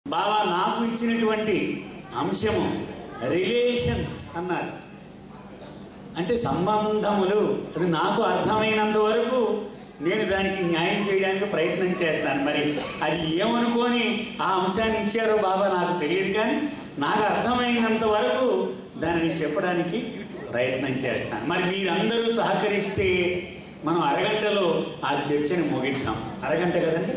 బాబా నాకు ఇచ్చినటువంటి అంశము రిలేషన్స్ అన్నారు అంటే సంబంధములు అది నాకు అర్థమైనంత వరకు నేను దానికి న్యాయం చేయడానికి ప్రయత్నం చేస్తాను మరి అది ఏమనుకొని ఆ అంశాన్ని ఇచ్చారో బాబా నాకు తెలియదు కానీ నాకు అర్థమైనంత వరకు దానిని చెప్పడానికి ప్రయత్నం చేస్తాను మరి మీరందరూ సహకరిస్తే మనం అరగంటలో ఆ చర్చని ముగిద్దాం అరగంట కదండి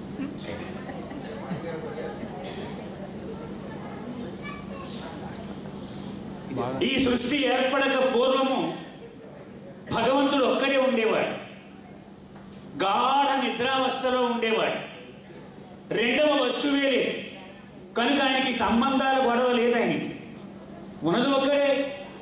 ఈ సృష్టి ఏర్పడక పూర్వము భగవంతుడు ఒక్కడే ఉండేవాడు గాఢ నిద్రావస్థలో ఉండేవాడు రెండవ వస్తువే లేదు కనుక ఆయనకి సంబంధాల గొడవ లేదు ఆయనకి ఉన్నది ఒక్కడే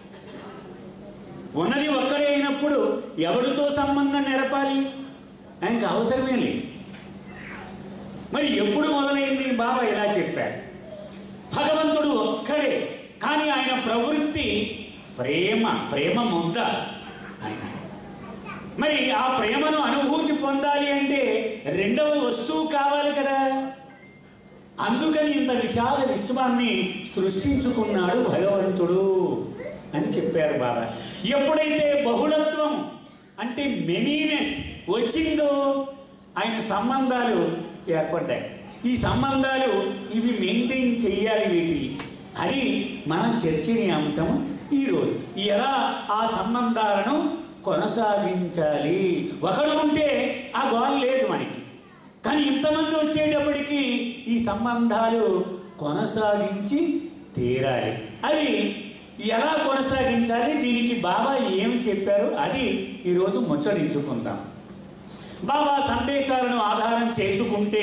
ఉన్నది ఒక్కడే అయినప్పుడు ఎవరితో సంబంధం నెరపాలి ఆయనకి అవసరమే లేదు మరి ఎప్పుడు మొదలైంది బాబా ఇలా చెప్పారు భగవంతుడు ఒక్కడే కానీ ఆయన ప్రవృత్తి ప్రేమ ప్రేమ ముద్ద ఆయన మరి ఆ ప్రేమను అనుభూతి పొందాలి అంటే రెండవ వస్తువు కావాలి కదా అందుకని ఇంత విశాల విశ్వాన్ని సృష్టించుకున్నాడు భగవంతుడు అని చెప్పారు బాబా ఎప్పుడైతే బహుళత్వం అంటే మెనీనెస్ వచ్చిందో ఆయన సంబంధాలు ఏర్పడ్డాయి ఈ సంబంధాలు ఇవి మెయింటైన్ చెయ్యాలి వీటిని అది మనం చర్చనీయాంశం ఈరోజు ఎలా ఆ సంబంధాలను కొనసాగించాలి ఒకడు ఉంటే ఆ గోల్ లేదు మనకి కానీ ఇంతమంది వచ్చేటప్పటికి ఈ సంబంధాలు కొనసాగించి తీరాలి అవి ఎలా కొనసాగించాలి దీనికి బాబా ఏం చెప్పారు అది ఈరోజు ముచ్చరించుకుందాం బాబా సందేశాలను ఆధారం చేసుకుంటే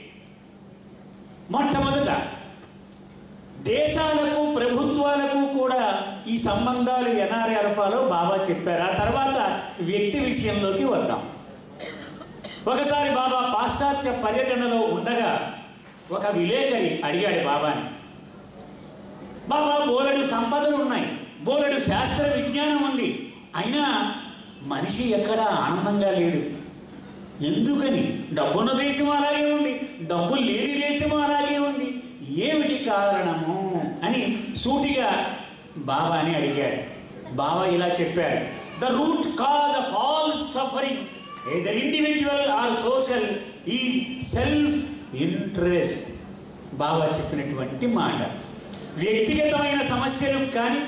మొట్టమొదట దేశాలకు ప్రభుత్వాలకు కూడా ఈ సంబంధాలు ఎలా ఏర్పాలో బాబా చెప్పారు ఆ తర్వాత వ్యక్తి విషయంలోకి వద్దాం ఒకసారి బాబా పాశ్చాత్య పర్యటనలో ఉండగా ఒక విలేకరి అడిగాడు బాబాని బాబా బోలెడు సంపదలు ఉన్నాయి బోలెడు శాస్త్ర విజ్ఞానం ఉంది అయినా మనిషి ఎక్కడ ఆనందంగా లేడు ఎందుకని డబ్బున్న దేశం అలాగే ఉంది డబ్బు లేని దేశం అలాగే ఉంది ఏమిటి కారణము అని సూటిగా బాబాని అడిగాడు బాబా ఇలా చెప్పాడు the root cause of all suffering either individual or social ఈ సెల్ఫ్ ఇంట్రెస్ట్ బాబా చెప్పినటువంటి మాట వ్యక్తిగతమైన సమస్యలకు కానీ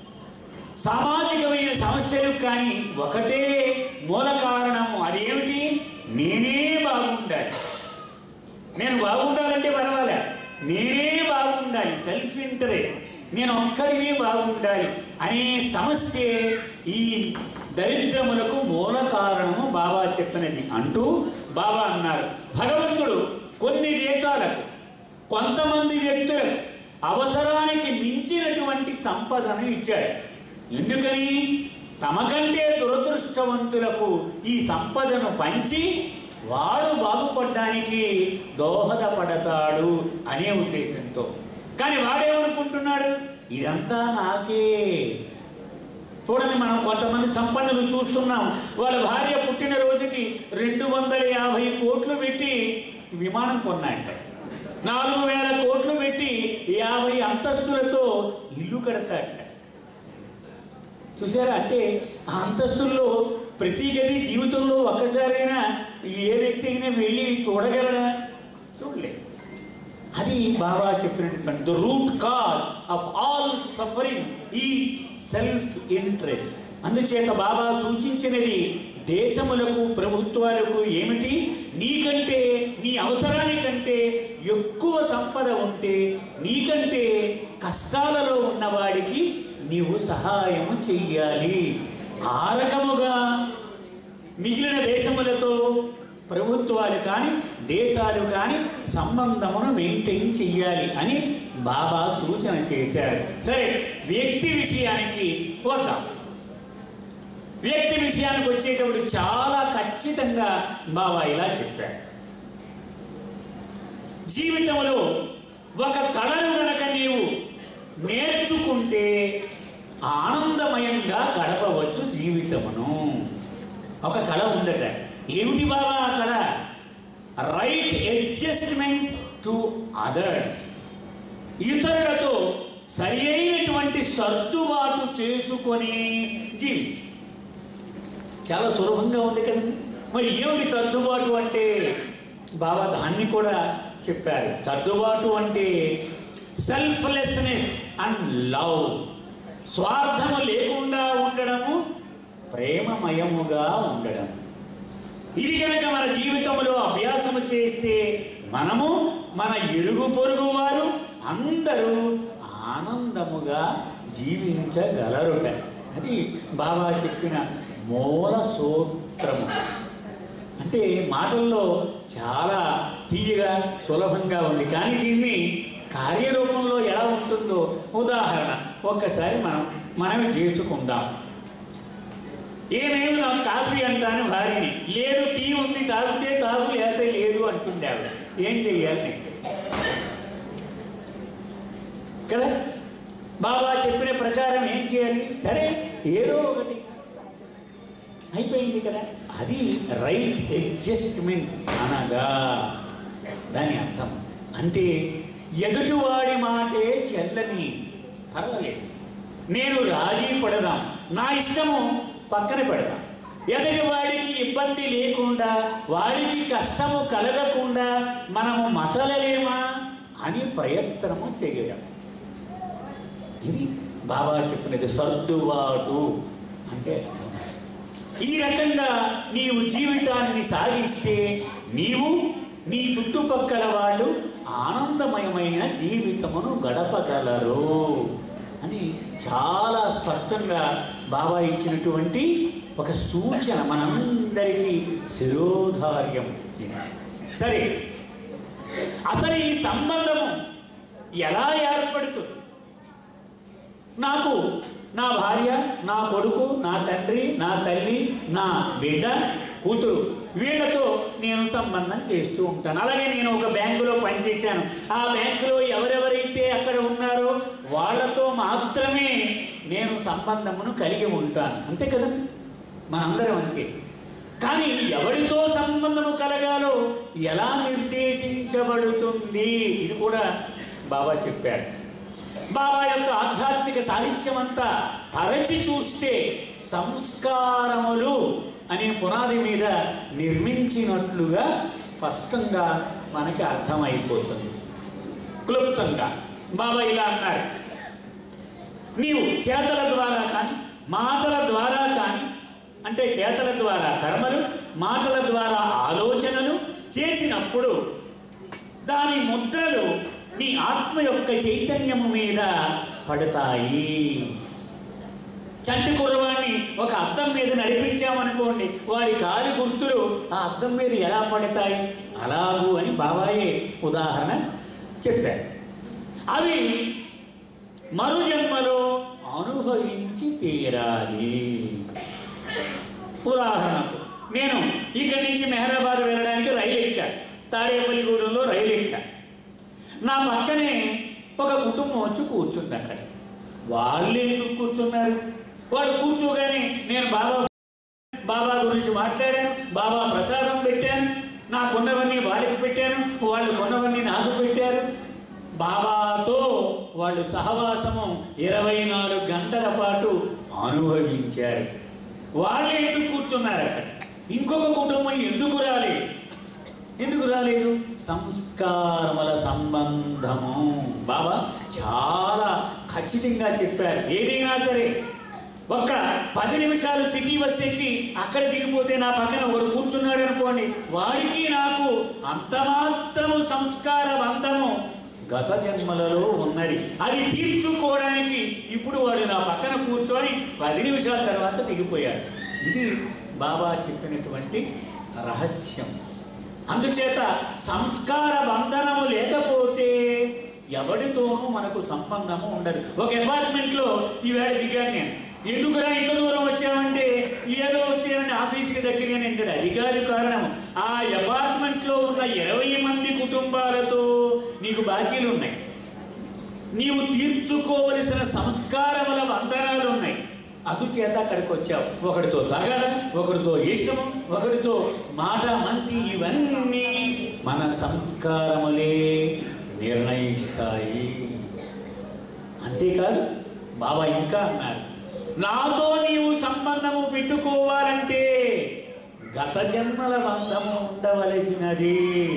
సామాజికమైన సమస్యలకు కానీ ఒకటే మూల కారణము అదేమిటి నేనే బాగుండాలి నేను బాగుండాలంటే పర్వాలే నేనే బాగుండాలి సెల్ఫ్ ఇంటరెస్ట్ నేను ఒక్కడినే బాగుండాలి అనే సమస్యే ఈ దరిద్రములకు మూల కారణము బాబా చెప్పినది అంటూ బాబా అన్నారు భగవంతుడు కొన్ని దేశాలకు కొంతమంది వ్యక్తులకు అవసరానికి మించినటువంటి సంపదను ఇచ్చాడు ఎందుకని తమకంటే దురదృష్టవంతులకు ఈ సంపదను పంచి వాడు బాగుపడడానికి దోహదపడతాడు అనే ఉద్దేశంతో కానీ వాడేమనుకుంటున్నాడు ఇదంతా నాకే చూడండి మనం కొంతమంది సంపన్నులు చూస్తున్నాం వాళ్ళ భార్య పుట్టినరోజుకి రెండు వందల యాభై కోట్లు పెట్టి విమానం కొన్నాయంట నాలుగు వేల కోట్లు పెట్టి యాభై అంతస్తులతో ఇల్లు కడతాడట చూసారా అంటే ఆ అంతస్తుల్లో ప్రతి గది జీవితంలో ఒక్కసారైనా ఏ వ్యక్తి అయినా వెళ్ళి చూడగలరా చూడలేదు అది బాబా చెప్పినటువంటి the root cause of all suffering ఈ సెల్ఫ్ ఇంట్రెస్ట్ అందుచేత బాబా సూచించినది దేశములకు ప్రభుత్వాలకు ఏమిటి నీకంటే నీ అవసరానికంటే ఎక్కువ సంపద ఉంటే నీకంటే కష్టాలలో ఉన్నవాడికి నీవు సహాయం చెయ్యాలి ఆ రకముగా మిగిలిన దేశములతో ప్రభుత్వాలు కానీ దేశాలు కానీ సంబంధమును మెయింటైన్ చెయ్యాలి అని బాబా సూచన చేశారు సరే వ్యక్తి విషయానికి వద్దాం వ్యక్తి విషయానికి వచ్చేటప్పుడు చాలా ఖచ్చితంగా బాబా ఇలా చెప్పాడు జీవితంలో ఒక కళను గనక నీవు నేర్చుకుంటే ఆనందమయంగా గడపవచ్చు జీవితమును ఒక కళ ఉందట ఏమిటి బాబా ఆ కళ రైట్ అడ్జస్ట్మెంట్ టు అదర్స్ ఇతరులతో సరి అయినటువంటి సర్దుబాటు చేసుకొని జీవించు చాలా సులభంగా ఉంది కదండి మరి ఏమిటి సర్దుబాటు అంటే బాబా దాన్ని కూడా చెప్పారు సర్దుబాటు అంటే సెల్ఫ్లెస్నెస్ అండ్ లవ్ స్వార్థము లేకుండా ఉండడము ప్రేమమయముగా ఉండడం ఇది కనుక మన జీవితంలో అభ్యాసము చేస్తే మనము మన ఇరుగు పొరుగు వారు అందరూ ఆనందముగా జీవించగలరుట అది బాబా చెప్పిన మూల సూత్రము అంటే మాటల్లో చాలా తీయగా సులభంగా ఉంది కానీ దీన్ని కార్యరూపంలో ఎలా ఉంటుందో ఉదాహరణ ఒక్కసారి మనం మనం చేసుకుందాం ఏమేమి నాకు కాఫీ అంటాను భార్యని లేదు టీ ఉంది తాగితే తాగు లేకపోతే లేదు అంటుంది ఆవిడ ఏం చెయ్యాలి నేను కదా బాబా చెప్పిన ప్రకారం ఏం చేయాలి సరే ఏదో ఒకటి అయిపోయింది కదా అది రైట్ అడ్జస్ట్మెంట్ అనగా దాని అర్థం అంటే ఎదుటివాడి మాటే చెల్లని పర్వాలేదు నేను రాజీ పడదాం నా ఇష్టము పక్కన పెడదాం ఎదుటి వాడికి ఇబ్బంది లేకుండా వాడికి కష్టము కలగకుండా మనము మసలలేమా అని ప్రయత్నము చేయడం ఇది బాబా చెప్పినది సర్దుబాటు అంటే అర్థం. ఈ రకంగా నీవు జీవితాన్ని సాగిస్తే నీవు నీ చుట్టుపక్కల వాళ్ళు ఆనందమయమైన జీవితమును గడపగలరు అని చాలా స్పష్టంగా బాబా ఇచ్చినటువంటి ఒక సూచన మనందరికీ శిరోధార్యం ఇది సరే అసలు ఈ సంబంధము ఎలా ఏర్పడుతుంది నాకు నా భార్య నా కొడుకు నా తండ్రి నా తల్లి నా బిడ్డ కూతురు వీళ్ళతో నేను సంబంధం చేస్తూ ఉంటాను అలాగే నేను ఒక బ్యాంకులో పనిచేశాను ఆ బ్యాంకులో ఎవరెవరైతే అక్కడ ఉన్నారో వాళ్ళతో మాత్రమే నేను సంబంధమును కలిగి ఉంటాను అంతే కదా మనందరం అంతే కానీ ఎవరితో సంబంధము కలగాలో ఎలా నిర్దేశించబడుతుంది ఇది కూడా బాబా చెప్పారు బాబా యొక్క ఆధ్యాత్మిక సాహిత్యం అంతా తరచి చూస్తే సంస్కారములు అనే పునాది మీద నిర్మించినట్లుగా స్పష్టంగా మనకి అర్థమైపోతుంది క్లుప్తంగా బాబా ఇలా అన్నారు నీవు చేతల ద్వారా కానీ మాటల ద్వారా కానీ అంటే చేతల ద్వారా కర్మలు మాటల ద్వారా ఆలోచనలు చేసినప్పుడు దాని ముద్రలు నీ ఆత్మ యొక్క చైతన్యము మీద పడతాయి చంటి కుర్రవాణ్ణి ఒక అద్దం మీద నడిపించామనుకోండి వాడి కాలి గుర్తులు ఆ అద్దం మీద ఎలా పడతాయి అలాగూ అని బాబాయే ఉదాహరణ చెప్పారు అవి మరు జన్మలో అనుభవించి తీరాలి ఉదాహరణకు నేను ఇక్కడి నుంచి మెహరాబాద్ వెళ్ళడానికి రైలు ఎక్కా తాడేపల్లిగూడెంలో రైలు ఎక్కా నా పక్కనే ఒక కుటుంబం వచ్చి కూర్చుంది అక్కడ వాళ్ళు ఎందుకు కూర్చున్నారు వాడు కూర్చోగానే నేను బాబా బాబా గురించి మాట్లాడాను బాబా ప్రసాదం పెట్టాను నాకున్నవన్నీ వాళ్ళకి పెట్టాను వాళ్ళు కొన్నవన్నీ నాకు పెట్టారు బాబాతో వాళ్ళు సహవాసము ఇరవై నాలుగు గంటల పాటు అనుభవించారు వాళ్ళు ఎందుకు కూర్చున్నారు అక్కడ ఇంకొక కుటుంబం ఎందుకు రాలేదు ఎందుకు రాలేదు సంస్కారముల సంబంధము బాబా చాలా ఖచ్చితంగా చెప్పారు ఏదైనా సరే ఒక్క పది నిమిషాలు సిటీ బస్ ఎక్కి అక్కడ దిగిపోతే నా పక్కన ఒకడు కూర్చున్నాడు అనుకోండి వాడికి నాకు అంత మాత్రము సంస్కార బంధము గత జన్మలలో ఉన్నది అది తీర్చుకోవడానికి ఇప్పుడు వాడు నా పక్కన కూర్చొని పది నిమిషాల తర్వాత దిగిపోయాడు ఇది బాబా చెప్పినటువంటి రహస్యం అందుచేత సంస్కార బంధనము లేకపోతే ఎవరితోనూ మనకు సంబంధము ఉండదు ఒక అపార్ట్మెంట్లో ఈవేళ దిగాను నేను ఎందుకురా ఇంత దూరం వచ్చామంటే ఏదో వచ్చామని ఆఫీస్కి దగ్గరగానే అంటాడు అధికారి కారణం ఆ అపార్ట్మెంట్లో ఉన్న ఇరవై మంది కుటుంబాలతో నీకు బాకీలు ఉన్నాయి నీవు తీర్చుకోవలసిన సంస్కారముల బంధనాలు ఉన్నాయి అందుచేత అక్కడికి వచ్చావు ఒకరితో తగడ ఒకరితో ఇష్టము ఒకరితో మాట మంతి ఇవన్నీ మన సంస్కారములే నిర్ణయిస్తాయి అంతేకాదు బాబా ఇంకా అన్నారు నాతో నీవు సంబంధము పెట్టుకోవాలంటే గత జన్మల బంధము ఉండవలసినది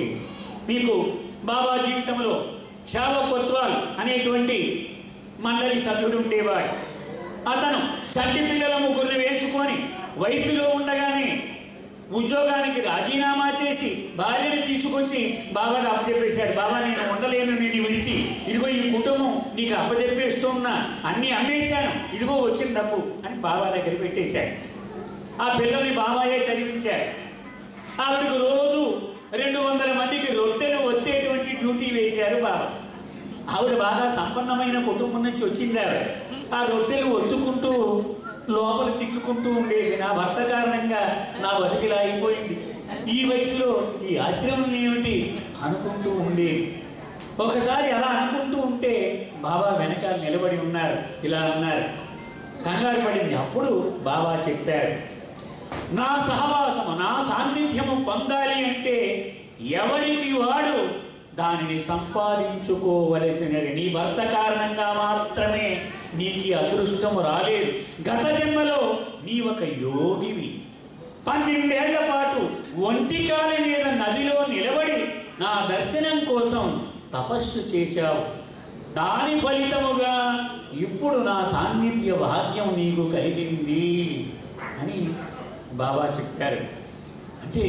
మీకు బాబా జీవితంలో షాలో కొత్వాల్ అనేటువంటి మండలి సభ్యుడు ఉండేవాడు అతను చంటి పిల్లల ముగ్గురిని వేసుకొని వయసులో ఉండగానే ఉద్యోగానికి రాజీనామా చేసి భార్యని తీసుకొచ్చి బాబాకి అప్పచెప్పేశాడు బాబా నేను ఉండలేను నేను విడిచి ఇదిగో ఈ కుటుంబం నీకు అప్పచెప్పేస్తున్నా అన్నీ అమ్మేశాను ఇదిగో వచ్చిన డబ్బు అని బాబా దగ్గర పెట్టేశాడు ఆ పిల్లల్ని బాబాయే చదివించారు ఆవిడకు రోజు రెండు వందల మందికి రొట్టెలు వచ్చేటువంటి డ్యూటీ వేశారు బాబా ఆవిడ బాగా సంపన్నమైన కుటుంబం నుంచి వచ్చింది ఆవిడ ఆ రొట్టెలు ఒత్తుకుంటూ లోపల తిట్టుకుంటూ ఉండేది నా భర్త కారణంగా నా బతికిలా అయిపోయింది ఈ వయసులో ఈ ఆశ్రమం ఏమిటి అనుకుంటూ ఉండేది ఒకసారి అలా అనుకుంటూ ఉంటే బాబా వెనకాల నిలబడి ఉన్నారు ఇలా అన్నారు కంగారు పడింది అప్పుడు బాబా చెప్పాడు నా సహవాసము నా సాన్నిధ్యము పొందాలి అంటే ఎవరికి వాడు దానిని సంపాదించుకోవలసినది నీ భర్త కారణంగా మాత్రమే నీకు ఈ అదృష్టము రాలేదు గత జన్మలో నీ ఒక యోగివి పన్నెండేళ్ల పాటు ఒంటికాలి మీద నదిలో నిలబడి నా దర్శనం కోసం తపస్సు చేశావు దాని ఫలితముగా ఇప్పుడు నా సాన్నిధ్య భాగ్యం నీకు కలిగింది అని బాబా చెప్పారు అంటే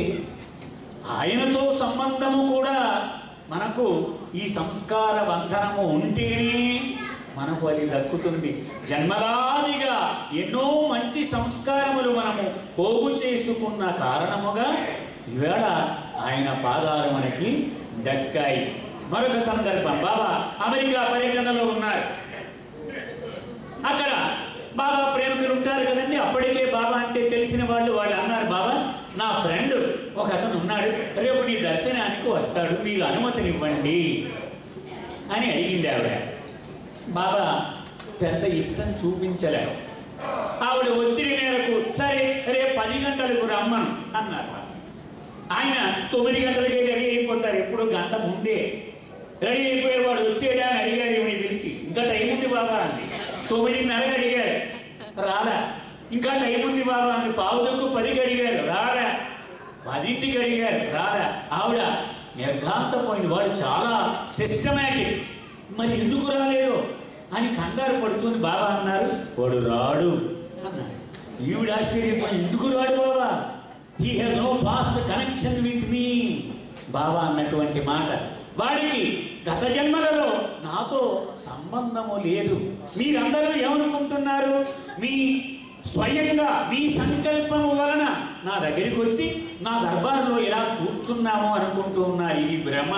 ఆయనతో సంబంధము కూడా మనకు ఈ సంస్కార బంధనము ఉంటేనే మనకు అది దక్కుతుంది జన్మలాదిగా ఎన్నో మంచి సంస్కారములు మనము పోగు చేసుకున్న కారణముగా ఈవేళ ఆయన పాదాలు మనకి దక్కాయి మరొక సందర్భం బాబా అమెరికా పర్యటనలో ఉన్నారు అక్కడ బాబా ప్రేమికులు ఉంటారు కదండి అప్పటికే బాబా అంటే తెలిసిన వాళ్ళు వాళ్ళు అన్నారు బాబా నా ఫ్రెండ్ ఒక అతను ఉన్నాడు రేపు నీ దర్శనానికి వస్తాడు మీరు అనుమతినివ్వండి అని అడిగింది ఆవిడ బాబా పెద్ద ఇష్టం చూపించలే ఆవిడ ఒత్తిడి మేరకు సరే రేపు పది గంటలకు రమ్మను అన్నారు ఆయన తొమ్మిది గంటలకే రెడీ అయిపోతారు ఎప్పుడు గంట ముందే రెడీ అయిపోయారు వాడు వచ్చేడా అని అడిగారు ఏమి పిలిచి ఇంకా టైం ఉంది బాబా అంది తొమ్మిదిన్నరకు అడిగారు రాలా ఇంకా టైం ఉంది బాబా అంది పావుదక్కు పదికి అడిగారు రాలా పదింటికి అడిగారు రాలా ఆవిడ నిర్ఘాంతపోయింది వాడు చాలా సిస్టమేటిక్ మరి ఎందుకు రాలేదు అని కంగారు పడుతుంది బాబా అన్నారు వాడు రాడు అన్నారు ఈవిడ ఆశ్చర్యపోయి ఎందుకు రాడు Baba he has no past connection with me Baba అన్నటువంటి మాట వాడికి గత జన్మలలో నాతో సంబంధము లేదు మీరందరూ ఏమనుకుంటున్నారు మీ స్వయంగా మీ సంకల్పము వలన నా దగ్గరికి వచ్చి నా దర్బార్లో ఇలా కూర్చున్నాము అనుకుంటూ ఉన్నారు ఇది భ్రమ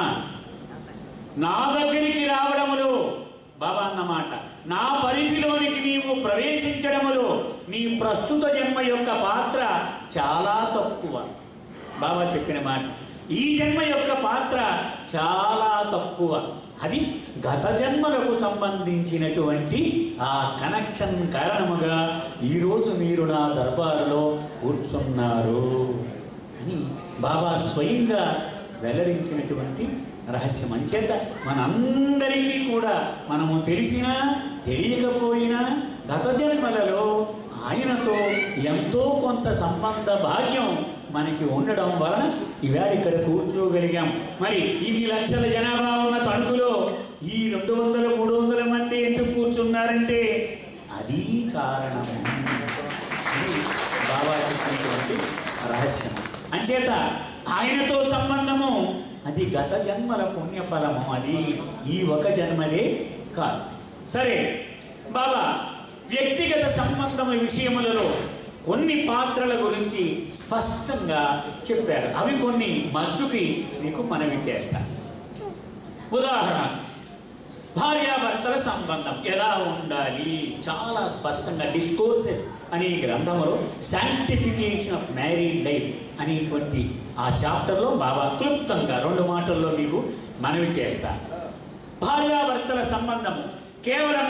నా దగ్గరికి రావడములో బాబా అన్నమాట నా పరిధిలోనికి నీవు ప్రవేశించడములో నీ ప్రస్తుత జన్మ యొక్క పాత్ర చాలా తక్కువ బాబా చెప్పిన మాట ఈ జన్మ యొక్క పాత్ర చాలా తక్కువ అది గత జన్మలకు సంబంధించినటువంటి ఆ కనెక్షన్ కారణముగా ఈరోజు మీరు నా దర్బారులో కూర్చున్నారు అని బాబా స్వయంగా వెల్లడించినటువంటి రహస్యం అంచేత మనందరికీ కూడా మనము తెలిసినా తెలియకపోయినా గత జన్మలలో ఆయనతో ఎంతో కొంత సంబంధ భాగ్యం మనకి ఉండడం వలన ఇవాళ ఇక్కడ కూర్చోగలిగాం మరి ఇన్ని లక్షల జనాభా ఉన్న తణుకులో ఈ రెండు వందల మూడు వందల మంది ఎందుకు కూర్చున్నారంటే అది కారణము ఇది బాబా చెప్పినటువంటి రహస్యం అంచేత ఆయనతో సంబంధము అది గత జన్మల పుణ్యఫలము అది ఈ ఒక జన్మదే కాదు సరే బాబా వ్యక్తిగత సంబంధం విషయములలో కొన్ని పాత్రల గురించి స్పష్టంగా చెప్పారు అవి కొన్ని మజ్జుకి మీకు మనవి చేస్తాను ఉదాహరణ భార్యాభర్తల సంబంధం ఎలా ఉండాలి చాలా స్పష్టంగా డిస్కోర్సెస్ అనే గ్రంథంలో శాంటిఫికేషన్ ఆఫ్ మ్యారీడ్ లైఫ్ అనేటువంటి ఆ చాప్టర్లో బాబా క్లుప్తంగా రెండు మాటల్లో మీకు మనవి చేస్తా భార్యాభర్తల సంబంధము కేవలం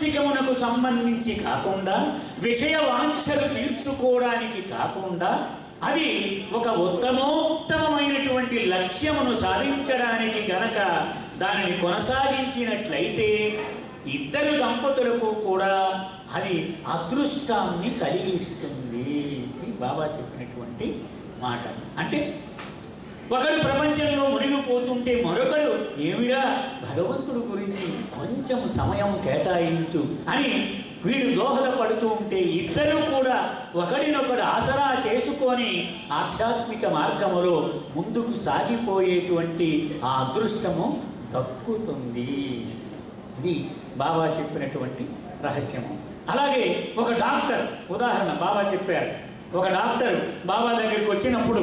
ప్రాపంచికమునకు సంబంధించి కాకుండా విషయ వాంఛలు తీర్చుకోవడానికి కాకుండా అది ఒక ఉత్తమోత్తమమైనటువంటి లక్ష్యమును సాధించడానికి గనక దానిని కొనసాగించినట్లయితే ఇద్దరు దంపతులకు కూడా అది అదృష్టాన్ని కలిగిస్తుంది ఇది బాబా చెప్పినటువంటి మాట అంటే ఒకడు ప్రపంచంలో మునిగిపోతుంటే మరొకడు ఏమిరా భగవంతుడు గురించి కొంచెం సమయం కేటాయించు అని వీడు దోహదపడుతూ ఉంటే ఇద్దరు కూడా ఒకడినొకడు ఆసరా చేసుకొని ఆధ్యాత్మిక మార్గములో ముందుకు సాగిపోయేటువంటి ఆ అదృష్టము దక్కుతుంది ఇది బాబా చెప్పినటువంటి రహస్యము అలాగే ఒక డాక్టర్ ఉదాహరణ బాబా చెప్పారు ఒక డాక్టర్ బాబా దగ్గరికి వచ్చినప్పుడు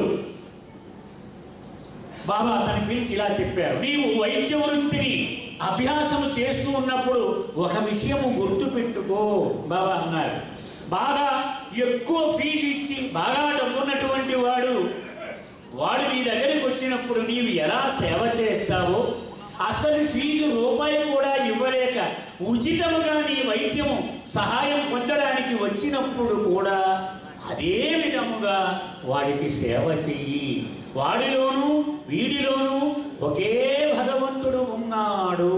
బాబా అతన్ని పిలిచి ఇలా చెప్పారు నీవు వైద్య వృత్తిని అభ్యాసం చేస్తూ ఉన్నప్పుడు ఒక విషయము గుర్తు పెట్టుకో బాబా అన్నారు బాగా ఎక్కువ ఫీజు ఇచ్చి బాగా డబ్బున్నటువంటి వాడు వాడు నీ దగ్గరికి వచ్చినప్పుడు నీవు ఎలా సేవ చేస్తావో అసలు ఫీజు రూపాయి కూడా ఇవ్వలేక ఉచితముగా నీ వైద్యము సహాయం పొందడానికి వచ్చినప్పుడు కూడా అదే విధముగా వాడికి సేవ చెయ్యి వాడిలోనూ వీడిలోనూ ఒకే భగవంతుడు ఉన్నాడు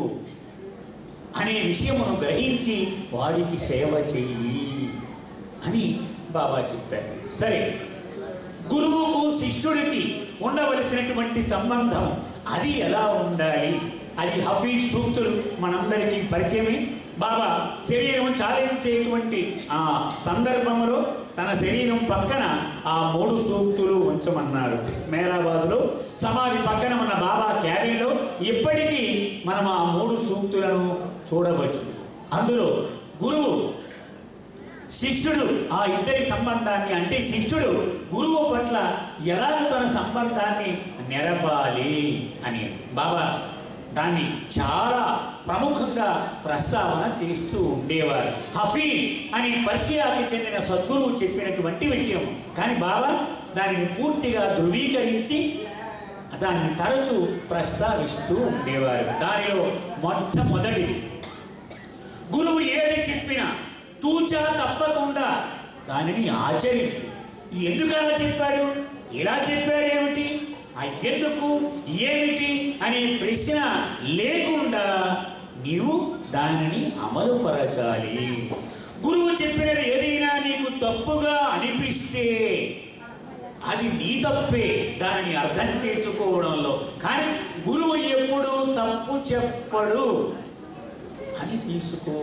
అనే విషయమును గ్రహించి వాడికి సేవ చెయ్యి అని బాబా చెప్పారు సరే గురువుకు శిష్యుడికి ఉండవలసినటువంటి సంబంధం అది ఎలా ఉండాలి అది హఫీజ్ సూక్తులు మనందరికీ పరిచయమే బాబా శరీరం చాలించేటువంటి ఆ సందర్భంలో తన శరీరం పక్కన ఆ మూడు సూక్తులు ఉంచమన్నారు మేరాబాద్లో సమాధి పక్కన మన బాబా క్యాబిన్లో ఇప్పటికీ మనం ఆ మూడు సూక్తులను చూడవచ్చు అందులో గురువు శిష్యుడు ఆ ఇద్దరి సంబంధాన్ని అంటే శిష్యుడు గురువు పట్ల ఎలాగ తన సంబంధాన్ని నెరపాలి అని బాబా దాన్ని చాలా ప్రముఖంగా ప్రస్తావన చేస్తూ ఉండేవారు హఫీజ్ అని పర్షియాకి చెందిన సద్గురువు చెప్పినటువంటి విషయం కానీ బాబా దానిని పూర్తిగా ధృవీకరించి దాన్ని తరచూ ప్రస్తావిస్తూ ఉండేవారు దానిలో మొట్టమొదటిది గురువు ఏది చెప్పినా తూచా తప్పకుండా దానిని ఆచరించు ఎందుకు అలా చెప్పాడు ఇలా చెప్పాడు ఏమిటి ఆ ఎందుకు ఏమిటి అనే ప్రశ్న లేకుండా నీవు దానిని అమలుపరచాలి గురువు చెప్పినది ఏదైనా నీకు తప్పుగా అనిపిస్తే అది నీ తప్పే దానిని అర్థం చేసుకోవడంలో కానీ గురువు ఎప్పుడు తప్పు చెప్పడు అని తీసుకో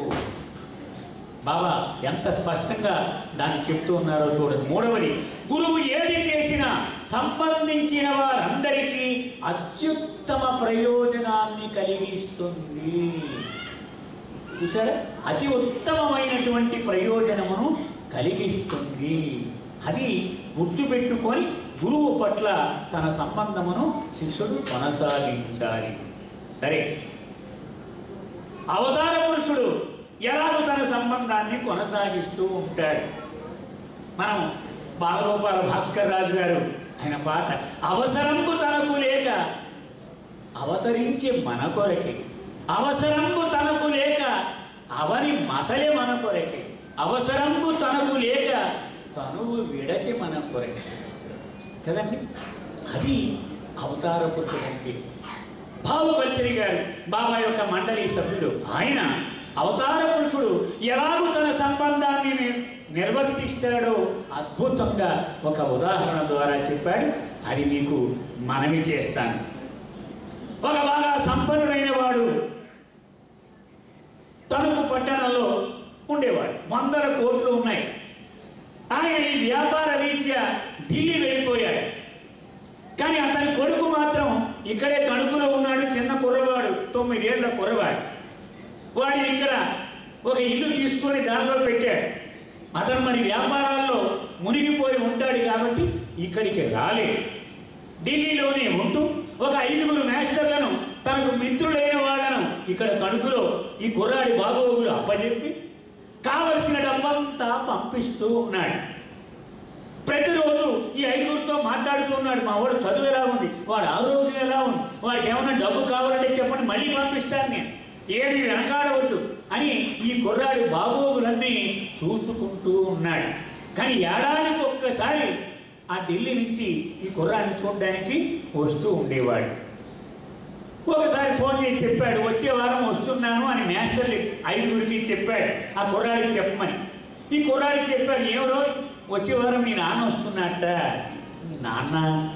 బాబా ఎంత స్పష్టంగా దాన్ని చెప్తూ ఉన్నారో చూడండి మూడవది గురువు ఏది చేసినా సంబంధించిన వారందరికీ అత్యుత్తమ ప్రయోజనాన్ని కలిగిస్తుంది చూసారా అతి ఉత్తమమైనటువంటి ప్రయోజనమును కలిగిస్తుంది అది గుర్తుపెట్టుకొని గురువు పట్ల తన సంబంధమును శిష్యుడు కొనసాగించాలి సరే అవతార పురుషుడు ఎలాగో తన సంబంధాన్ని కొనసాగిస్తూ ఉంటాడు మనం బాలగోపాల భాస్కర్ రాజు గారు ఆయన పాట అవసరంబు తనకు లేక అవతరించే మన కొరకే అవసరంబు తనకు లేక అవని మసలే మన కొరకే అవసరంబు తనకు లేక తనువు విడచి మన కొరకే కదండి అది అవతార పురుషుడు అంటే భావు కల్చరి గారు బాబా యొక్క మండలి సభ్యుడు ఆయన అవతార పురుషుడు ఎలాగూ తన సంబంధాన్ని ని- నిర్వర్తిస్తాడో అద్భుతంగా ఒక ఉదాహరణ ద్వారా చెప్పాడు అది మీకు మనవి చేస్తాను ఒక బాగా సంపన్నుడైన వాడు తణుకు పట్టణంలో ఉండేవాడు వందల కోట్లు ఉన్నాయి ఆయన ఈ వ్యాపార రీత్యా ఢిల్లీ వెళ్ళిపోయాడు కానీ అతని కొడుకు మాత్రం ఇక్కడే తణుకులో ఉన్నాడు చిన్న కుర్రవాడు తొమ్మిదేళ్ల కుర్రవాడు వాడిని ఇక్కడ ఒక ఇల్లు తీసుకొని దానిలో పెట్టాడు అతను మరి వ్యాపారాల్లో మునిగిపోయి ఉంటాడు కాబట్టి ఇక్కడికి రాలేడు ఢిల్లీలోనే ఉంటూ ఒక ఐదుగురు మాస్టర్లను తనకు మిత్రులైన వాళ్ళను ఇక్కడ తణుకులో ఈ కుర్రాడి బాగోగులు అప్పజెప్పి కావలసిన డబ్బంతా పంపిస్తూ ఉన్నాడు ప్రతిరోజు ఈ ఐదుగురితో మాట్లాడుతూ ఉన్నాడు మా వాడు చదువు ఎలా ఉంది వాడు ఆరోగ్యం ఎలా ఉంది వాడికి ఏమైనా డబ్బు కావాలంటే చెప్పండి మళ్ళీ పంపిస్తాను నేను ఏమి వెనకాడవద్దు అని ఈ కుర్రాడి బాగోగులన్నీ చూసుకుంటూ ఉన్నాడు కానీ ఏడాదికి ఒక్కసారి ఆ ఢిల్లీ నుంచి ఈ కుర్రాన్ని చూడడానికి వస్తూ ఉండేవాడు ఒకసారి ఫోన్ చేసి చెప్పాడు వచ్చే వారం వస్తున్నాను అని మాస్టర్ ఐదుగురికి చెప్పాడు ఆ కుర్రాడికి చెప్పమని ఈ కుర్రాడికి చెప్పాడు ఎవరో వచ్చే వారం మీ నాన్న వస్తున్నట్ట మీ నాన్న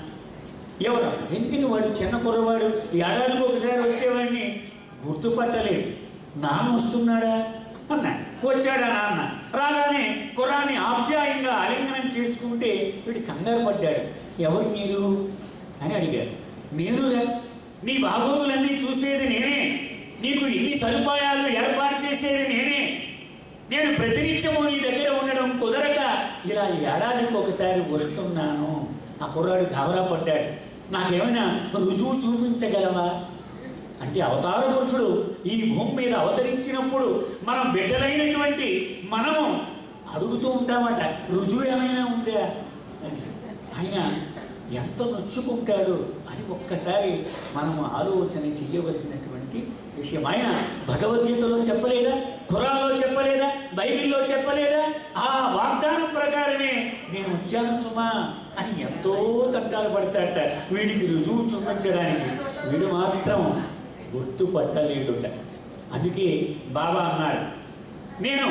ఎవరు ఎందుకని వాడు చిన్న కుర్రవాడు ఏడాదికి ఒకసారి వచ్చేవాడిని గుర్తుపట్టలేడు నాన్న వస్తున్నాడా అన్నా వచ్చాడా నాన్న రాగానే కుర్రాన్ని ఆప్యాయంగా ఆలింగనం చేసుకుంటే వీడు కంగారు పడ్డాడు ఎవరు మీరు అని అడిగాడు నేనురా నీ బాగోగులన్నీ చూసేది నేనే నీకు ఇన్ని సదుపాయాలు ఏర్పాటు చేసేది నేనే నేను ప్రతినిత్యము నీ దగ్గర ఉండడం కుదరక ఇలా ఏడాదికి ఒకసారి వస్తున్నాను ఆ కుర్రాడు గాబరా పడ్డాడు నాకేమైనా రుజువు చూపించగలవా అంటే అవతార పురుషుడు ఈ భూమి మీద అవతరించినప్పుడు మనం బిడ్డలైనటువంటి మనము అడుగుతూ ఉంటామట రుజువు ఏమైనా ఉందా అని ఆయన ఎంత నొచ్చుకుంటాడు అని ఒక్కసారి మనము ఆలోచన చేయవలసినటువంటి విషయం ఆయన భగవద్గీతలో చెప్పలేదా ఖురాన్లో చెప్పలేదా బైబిల్లో చెప్పలేదా ఆ వాగ్దానం ప్రకారమే నేను వచ్చాను సుమా అని ఎంతో తంటాలు పడతాడట వీడికి రుజువు చూపించడానికి వీడు మాత్రం గుర్తుపట్టలేడుట అందుకే బాబా అన్నాడు నేను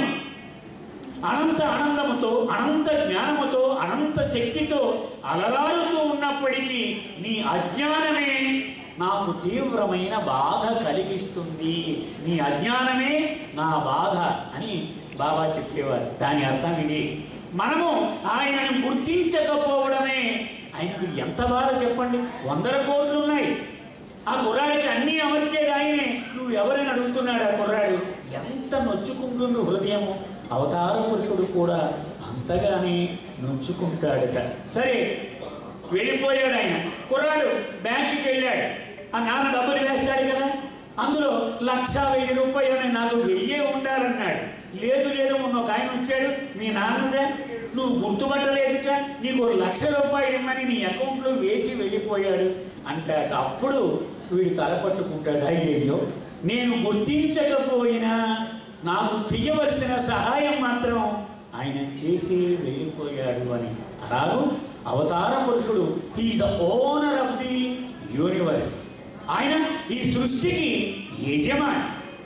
అనంత ఆనందముతో అనంత జ్ఞానముతో అనంత శక్తితో అలరారుతూ ఉన్నప్పటికీ నీ అజ్ఞానమే నాకు తీవ్రమైన బాధ కలిగిస్తుంది నీ అజ్ఞానమే నా బాధ అని బాబా చెప్పేవారు దాని అర్థం ఇది మనము ఆయనను గుర్తించకపోవడమే ఆయనకు ఎంత బాధ చెప్పండి వందల కోట్లు ఉన్నాయి ఆ కుర్రాడికి అన్నీ అమర్చేది ఆయనే నువ్వు ఎవరైనా అడుగుతున్నాడు ఆ కుర్రాడు ఎంత నొచ్చుకుంటుంది హృదయము అవతార పురుషుడు కూడా అంతగానే నొచ్చుకుంటాడట సరే వెళ్ళిపోయాడు ఆయన కుర్రాడు బ్యాంకుకి వెళ్ళాడు ఆ నాన్న డబ్బులు వేస్తాడు కదా అందులో లక్ష వెయ్యి రూపాయలు నాకు వెయ్యే ఉండాలన్నాడు లేదు లేదు మొన్న ఒక ఆయన వచ్చాడు మీ నాన్నదా నువ్వు గుర్తుపట్టలేదుట నీకు ఒక లక్ష రూపాయలు ఇమ్మని నీ అకౌంట్లో వేసి వెళ్ళిపోయాడు అంటాడు అప్పుడు వీడు తలపట్టుకుంటాడు అయ్యయ్యో నేను గుర్తించకపోయినా నాకు చెయ్యవలసిన సహాయం మాత్రం ఆయన చేసి వెళ్ళిపోయాడు అని అలాగూ అవతార పురుషుడు is the owner of the universe ఆయన ఈ సృష్టికి యజమాని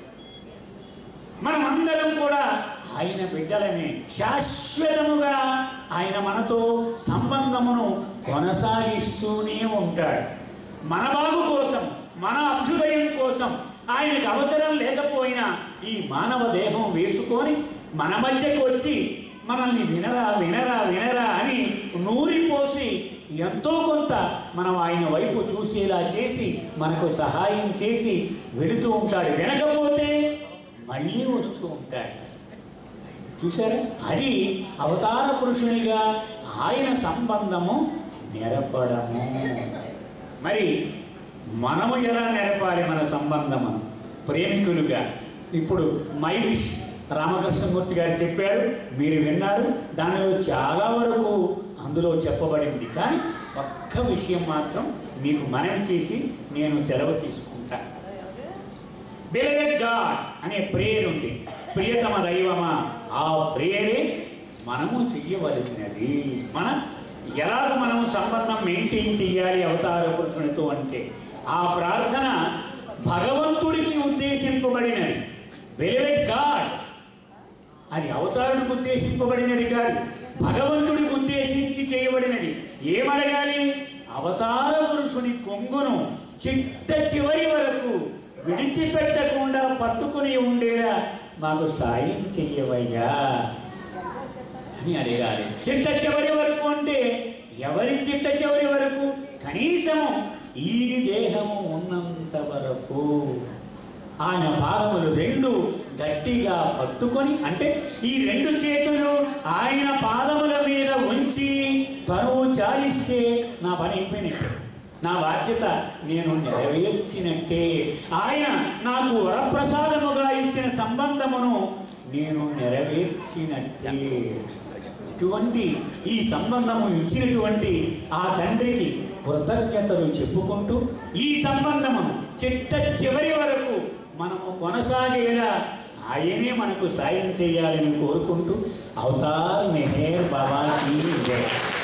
మనమందరం కూడా ఆయన బిడ్డలమే శాశ్వతముగా ఆయన మనతో సంబంధమును కొనసాగిస్తూనే ఉంటాడు మన బాగు కోసం మన అభ్యుదయం కోసం ఆయనకు అవసరం లేకపోయినా ఈ మానవ దేహం వేసుకొని మన మధ్యకు వచ్చి మనల్ని వినరా వినరా వినరా అని నూరిపోసి ఎంతో కొంత మనం ఆయన వైపు చూసేలా చేసి మనకు సహాయం చేసి వెళుతూ ఉంటాడు వినకపోతే మళ్ళీ వస్తూ ఉంటాడు చూసారా అది అవతార పురుషునిగా ఆయన సంబంధము నెరపడము మరి మనము ఎలా నెరపాలి మన సంబంధము ప్రేమికులుగా ఇప్పుడు మై విష్ రామకృష్ణమూర్తి గారు చెప్పారు మీరు విన్నారు దానిలో చాలా వరకు అందులో చెప్పబడింది కానీ ఒక్క విషయం మాత్రం మీకు మనవి చేసి నేను సెలవు తీసుకుంటా బిలవెడ్ గాడ్ అనే ప్రేయర్ ఉంది ప్రియతమ దైవమా ఆ ప్రేయరే మనము చెయ్యవలసినది మన ఎలాగ మనం సంబంధం మెయింటైన్ చెయ్యాలి అవతార పురుషునితో అంటే ఆ ప్రార్థన భగవంతుడికి ఉద్దేశింపబడినది బిలవెడ్ గాడ్ అది అవతారుడికి ఉద్దేశింపబడినది కాదు భగవంతుడికి ఉద్దేశించి చేయబడినది ఏమడగాలి అవతార పురుషుని కొంగును చిట్ట చివరి వరకు విడిచిపెట్టకుండా పట్టుకుని ఉండేలా మాకు సాయం చెయ్యవయ్యా అని అడగాలి చిట్ట చివరి వరకు అంటే ఎవరి చిట్ట చివరి వరకు కనీసము ఈ దేహము ఉన్నంత వరకు ఆయన పాదములు రెండు గట్టిగా పట్టుకొని అంటే ఈ రెండు చేతులు ఆయన పాదముల మీద ఉంచి తనువు చాలిస్తే నా పని అయిపోయినట్టే నా బాధ్యత నేను నెరవేర్చినట్టే ఆయన నాకు వరప్రసాదముగా ఇచ్చిన సంబంధమును నేను నెరవేర్చినట్టే ఇటువంటి ఈ సంబంధము ఇచ్చినటువంటి ఆ తండ్రికి కృతజ్ఞతలు చెప్పుకుంటూ ఈ సంబంధమును చిట్ట చివరి వరకు మనము కొనసాగేలా ఆయనే మనకు సాయం చేయాలని కోరుకుంటూ అవతార్ మెహేర్ బాబా కీ జై